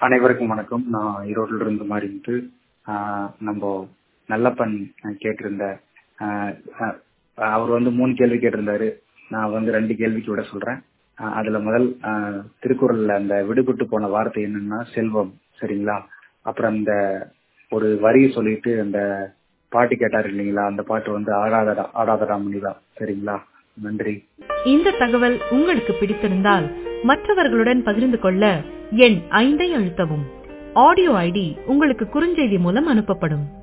அனைவருக்கும் வணக்கம் நான் ஈரோட்டில் இருந்து மாறிட்டு நம்ம நல்லப்பன் கேட்டிருந்த ஆஹ் ஆஹ் அவர் வந்து மூணு கேள்வி கேட்டிருந்தாரு நான் வந்து ரெண்டு கேள்விக்கு விட சொல்றேன் ஆஹ் அதுல முதல் ஆஹ் திருக்குறள்ல அந்த விடுபட்டு போன வார்த்தை என்னன்னா செல்வம் சரிங்களா அப்புறம் இந்த ஒரு வரி சொல்லிட்டு அந்த பாட்டு கேட்டாரு இல்லைங்களா அந்த பாட்டு வந்து ஆடாதடா ஆடாதடா மணிதான் சரிங்களா நன்றி இந்த தகவல் உங்களுக்கு பிடித்திருந்தால் மற்றவர்களுடன் பகிர்ந்து கொள்ள எண் ஐந்தை அழுத்தவும் ஆடியோ ஐடி உங்களுக்கு குறுஞ்செய்தி மூலம் அனுப்பப்படும்